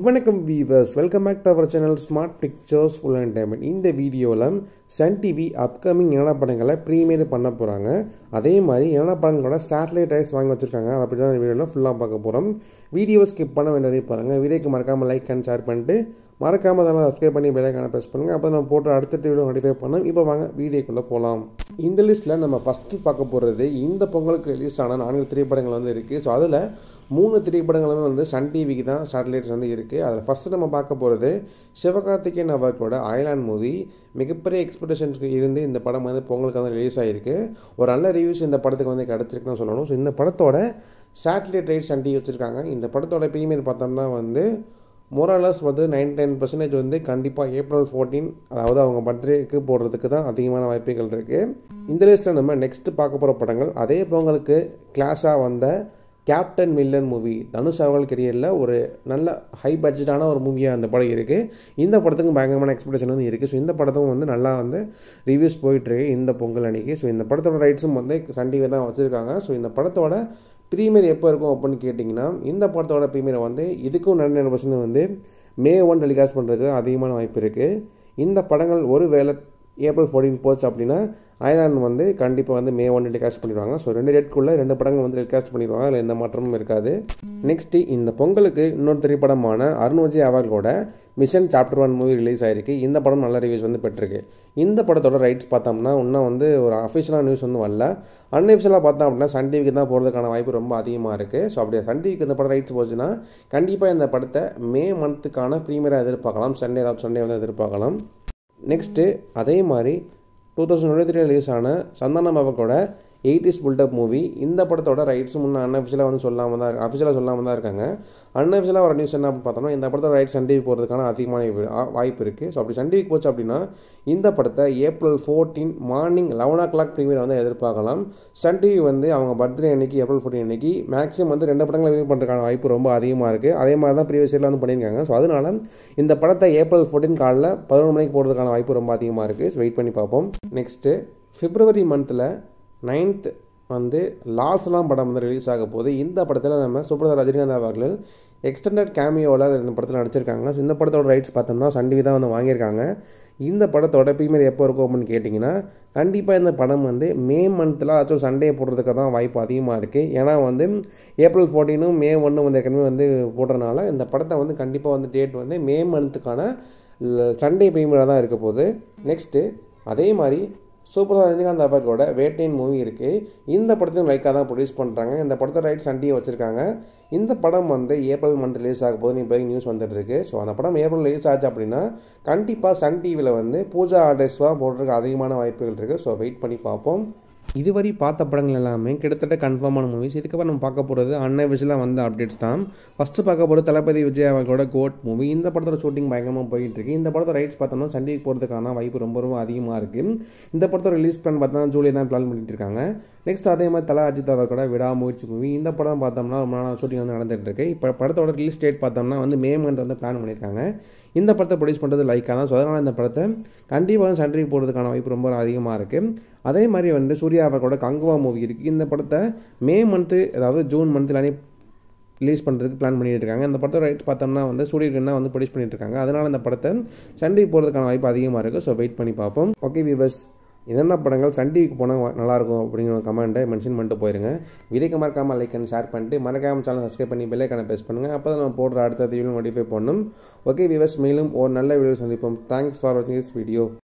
வணக்கம் viewers welcome back to our channel smart pictures full entertainment இந்த வீடியோவில் Sun TV upcoming என்னென்ன படங்களை ப்ரீமியர் பண்ண போகிறாங்க அதே மாதிரி என்னென்ன படங்களோட சேட்டலைட் ரைட்ஸ் வாங்கி வச்சுருக்காங்க அப்படி தான் வீடியோவில் ஃபுல்லாக பார்க்க போகிறோம் வீடியோ ஸ்கிப் பண்ண வேண்டியதே பாருங்கள் வீடியோக்கு மறக்காமல் லைக் அண்ட் ஷேர் பண்ணிட்டு மறக்காமல் அதெல்லாம் சப்ஸ்கிரைப் பண்ணி பெல்லைக்கான ப்ரெஸ் பண்ணுங்கள் அப்போ நம்ம போட்டு அடுத்த வீடியோ நோட்டிஃபை பண்ணோம் இப்போ வாங்க வீடியோக்குள்ளே போகலாம் இந்த லிஸ்ட்டில் நம்ம ஃபஸ்ட்டு பார்க்க போகிறது இந்த பொங்கலுக்கு ரிலீஸ் ஆன நான்கு திரைப்படங்கள் வந்து இருக்குது ஸோ அதில் மூணு திரைப்படங்களுமே வந்து சன் டிவிக்கு தான் சேட்டலைட்ஸ் வந்து இருக்குது அதில் ஃபஸ்ட்டு நம்ம பார்க்க போகிறது சிவகார்த்திகேயன் அவர்களோட அயலாண்ட் மூவி மிகப்பெரிய எக்ஸ்பெக்டேஷன்ஸ்க்கு இருந்து இந்த படம் வந்து பொங்கலுக்கு வந்து ரிலீஸ் ஆகிருக்கு ஒரு நல்ல ரிவ்யூஸ் இந்த படத்துக்கு வந்து கிடச்சிருக்குன்னு சொல்லணும் ஸோ இந்த படத்தோட சேட்டலைட் ரைட்ஸ் சன் டிவி வச்சுருக்காங்க இந்த படத்தோட ப்ரீமியர் பார்த்தோம்னா வந்து மொரலஸ் வந்து நைன் டென் பர்சன்டேஜ் வந்து கண்டிப்பாக ஏப்ரல் ஃபோர்டீன் அதாவது அவங்க பர்த்டேக்கு போடுறதுக்கு தான் அதிகமான வாய்ப்புகள் இருக்குது இந்த லிஸ்ட்டில் நம்ம நெக்ஸ்ட் பார்க்க போகிற படங்கள் அதே பொங்கலுக்கு கிளாஸாக வந்த கேப்டன் மில்லன் மூவி தனுஷ் அவர்கள் கெரியரில் ஒரு நல்ல ஹை பட்ஜெட்டான ஒரு மூவியாக அந்த படம் இருக்குது இந்த படத்துக்கும் பயங்கரமான எக்ஸ்பெக்டேஷன் வந்து இருக்குது ஸோ இந்த படத்துக்கும் வந்து நல்லா வந்து ரிவ்யூஸ் போயிட்டுருக்கு இந்த பொங்கல் அன்னைக்கு ஸோ இந்த படத்தோட ரைட்ஸும் வந்து சன் டிவி தான் வச்சுருக்காங்க ஸோ இந்த படத்தோட ப்ரீமியர் எப்போ இருக்கும் அப்படின்னு கேட்டிங்கன்னா இந்த படத்தோட ப்ரீமியர் வந்து இதுக்கும் நைன்டி பர்சன்ட் வந்து மே ஒன் டெலிகாஸ்ட் பண்ணுறதுக்கு அதிகமான வாய்ப்பு இருக்குது இந்த படங்கள் ஒரு வேளை ஏப்ரல் ஃபோர்டீன் போச்சு அப்படின்னா அயலாண்ட் வந்து கண்டிப்பாக வந்து மே ஒன் டெலிகாஸ்ட் பண்ணிடுவாங்க ஸோ ரெண்டு டேட்குள்ளே ரெண்டு படங்கள் வந்து டெலிகாஸ்ட் பண்ணிடுவாங்க அதில் எந்த மாற்றமும் இருக்காது நெக்ஸ்ட்டு இந்த பொங்கலுக்கு இன்னொரு திரைப்படமான அருண் விஜய் அவர்களோட Mission Chapter One movie release ஆயிருக்கு இந்த படம் நல்ல ரிவ்யூஸ் வந்து பெற்றிருக்கு இந்த படத்தோட ரைட்ஸ் பார்த்தோம்னா இன்னும் வந்து ஒரு அஃபிஷியலான நியூஸ் வந்து வரல அன்அஃபிஷியலாக பார்த்தோம் அப்படின்னா சன் டிவிக்கு தான் போகிறதுக்கான வாய்ப்பு ரொம்ப அதிகமாக இருக்குது ஸோ அப்படியே சன் டிவிக்கு இந்த படம் ரைட்ஸ் போச்சுன்னா கண்டிப்பாக இந்த படத்தை மே மந்த்துக்கான ப்ரீமியராக எதிர்பார்க்கலாம் சண்டே ஏதாவது சண்டே வந்து எதிர்பார்க்கலாம் நெக்ஸ்ட்டு அதே மாதிரி two thousand twenty three release ஆன சந்தான பாபக்கோட எயிட்டிஸ் புல்டப் மூவி இந்த படத்தோட ரைட்ஸ் முன்னே அன்அஃபிஷியலாக வந்து சொல்லாமல் தான் அஃபிஷியலாக சொல்லாமல் தான் இருக்காங்க அன்அஃபிஷியலாக வர நியூஸ் என்ன அப்படின்னு பார்த்தோம்னா இந்த படத்தோட ரைட்ஸ் சன் டிவி போகிறதுக்கான அதிகமான வாய்ப்பு இருக்குது ஸோ அப்படி சன் டிவிக்கு போச்சு அப்படின்னா இந்த படத்தை April fourteen morning eleven o'clock premiere வந்து எதிர்பார்க்கலாம் சன் டிவி வந்து அவங்க பர்த்டே அன்னைக்கு ஏப்ரல் ஃபோர்டீன் அன்னைக்கு மேக்ஸிமம் வந்து ரெண்டு படங்களை ரிலீவ் பண்ணுறதுக்கான வாய்ப்பு ரொம்ப அதிகமாக இருக்குது அதே மாதிரி தான் ப்ரீவியஸ் இயரில் வந்து பண்ணியிருக்காங்க ஸோ அதனால இந்த படத்தை ஏப்ரல் ஃபோர்டீன் காலில் பதினொன்று மணிக்கு போடுறதுக்கான வாய்ப்பு ரொம்ப அதிகமாக இருக்குது ஸோ வெயிட் பண்ணி பார்ப்போம் நெக்ஸ்ட்டு பிப்ரவரி மந்தில் நைன்த் வந்து லால்ஸ்லாம் படம் வந்து ரிலீஸ் ஆக போகுது இந்த படத்தில் நம்ம சூப்பர் ரஜினிகாந்த் அவர்கள் எக்ஸ்டெண்டட் கேமியோவில் இந்த படத்தில் நடிச்சிருக்காங்க ஸோ இந்த படத்தோட ரைட்ஸ் பார்த்தோம்னா சன் டிவி தான் வந்து வாங்கியிருக்காங்க இந்த படத்தோட ப்ரீமியர் எப்போ இருக்கும் அப்படின்னு கேட்டிங்கன்னா கண்டிப்பாக இந்த படம் வந்து மே மந்தில் ஆச்சும் சண்டே போடுறதுக்கு தான் வாய்ப்பு அதிகமாக இருக்குது ஏன்னா வந்து ஏப்ரல் ஃபோர்டீனும் மே ஒன்று வந்து ஏற்கனவே வந்து போடுறதுனால இந்த படத்தை வந்து கண்டிப்பாக வந்து டேட் வந்து மே மந்த்துக்கான சண்டே ப்ரீமியராக தான் இருக்க போகுது நெக்ஸ்ட்டு அதே மாதிரி சூப்பர் ஸ்டார் ரஜினிகாந்த் அவர்களோட வேட்டையின் மூவி இருக்குது இந்த படத்தையும் லைக்காக தான் ப்ரொடியூஸ் பண்ணுறாங்க இந்த படத்தை ரைட் சண்டியை வச்சுருக்காங்க இந்த படம் வந்து ஏப்ரல் மந்த் ரிலீஸ் ஆக போது இப்போ நியூஸ் வந்துட்டு இருக்கு ஸோ அந்த படம் ஏப்ரல் ரிலீஸ் ஆச்சு அப்படின்னா கண்டிப்பாக சன் டிவியில் வந்து பூஜா ஆர்டர்ஸ்லாம் போடுறதுக்கு அதிகமான வாய்ப்புகள் இருக்குது ஸோ வெயிட் பண்ணி பார்ப்போம் இதுவரை பார்த்த படங்கள் எல்லாமே கிட்டத்தட்ட கன்ஃபார்மான மூவிஸ் இதுக்கப்புறம் நம்ம பார்க்க போகிறது அன்அஃபிஷியலாக வந்த அப்டேட்ஸ் தான் ஃபஸ்ட்டு பார்க்க போகிறது தளபதி விஜய் அவர்களோட கோட் மூவி இந்த படத்தோட ஷூட்டிங் பயங்கரமாக போயிட்டு இருக்கு இந்த படத்தோட ரைட்ஸ் பார்த்தோம்னா சண்டிக்கு போகிறதுக்கான வாய்ப்பு ரொம்ப ரொம்ப அதிகமாக இருக்குது இந்த படத்தோட ரிலீஸ் பிளான் பார்த்தோம்னா ஜூலை தான் பிளான் பண்ணிட்டு இருக்காங்க நெக்ஸ்ட் அதே மாதிரி தலா அஜித் அவர்களோட விடாமுயற்சி மூவி இந்த படம் பார்த்தோம்னா ரொம்ப நாள் ஷூட்டிங் வந்து நடந்துட்டு இருக்கு இப்போ படத்தோட ரிலீஸ் டேட் பார்த்தோம்னா வந்து மே மந்த் வந்து பிளான் பண்ணியிருக்காங்க இந்த படத்தை ப்ரொடியூஸ் பண்ணுறது லைக்காக தான் ஸோ அதனால் இந்த படத்தை கண்டிப்பாக வந்து சண்டிக்கு போகிறதுக்கான வாய்ப்பு ரொம்ப அதிகமாக இருக்குது அதே மாதிரி வந்து சூர்யா அவர்களோட கங்குவா மூவி இருக்குது இந்த படத்தை மே மந்த்து அதாவது ஜூன் மந்த்லானே ரிலீஸ் பண்ணுறதுக்கு பிளான் பண்ணிட்டு இருக்காங்க இந்த படத்தை ரைட் பார்த்தோம்னா வந்து சூரியன் வந்து ப்ரொடியூஸ் பண்ணிட்டு இருக்காங்க அதனால் இந்த படத்தை சண்டைக்கு போகிறதுக்கான வாய்ப்பு அதிகமாக இருக்குது ஸோ வெயிட் பண்ணி பார்ப்போம் ஓகே விவர்ஸ் என்னென்ன படங்கள் சன் டிவிக்கு போனால் நல்லாயிருக்கும் அப்படிங்கிற கமெண்ட்டை மென்ஷன் பண்ணிட்டு போயிருங்க வீடியோக்கு மறக்காமல் லைக் அண்ட் ஷேர் பண்ணிட்டு மறக்காமல் சேனல் சப்ஸ்கிரைப் பண்ணி பெல்லைக்கான ப்ரெஸ் பண்ணுங்கள் அப்போ தான் நம்ம போடுற அடுத்த வீடியோ நோட்டிஃபை பண்ணணும் ஓகே விவர்ஸ் மேலும் ஒரு நல்ல வீடியோ சந்திப்போம் தேங்க்ஸ் ஃபார் வாட்சிங் திஸ் வீடியோ